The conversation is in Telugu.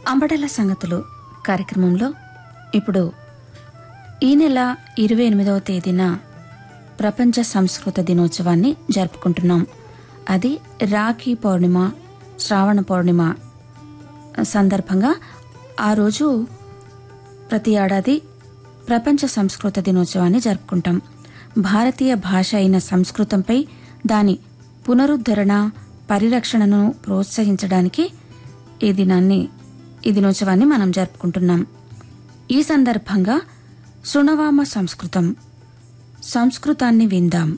అంబడల సంగతులు కార్యక్రమంలో ఇప్పుడు ఈ నెల ఇరవై ఎనిమిదవ తేదీన ప్రపంచ సంస్కృత దినోత్సవాన్ని జరుపుకుంటున్నాం అది రాఖీ పౌర్ణిమ శ్రావణ పౌర్ణిమ సందర్భంగా ఆ రోజు ప్రతి ఏడాది ప్రపంచ సంస్కృత దినోత్సవాన్ని జరుపుకుంటాం భారతీయ భాష అయిన సంస్కృతంపై దాని పునరుద్ధరణ పరిరక్షణను ప్రోత్సహించడానికి ఈ దినాన్ని ఈ దినోత్సవాన్ని మనం జరుపుకుంటున్నాం ఈ సందర్భంగా శృణవామ సంస్కృతం సంస్కృతాన్ని విందాం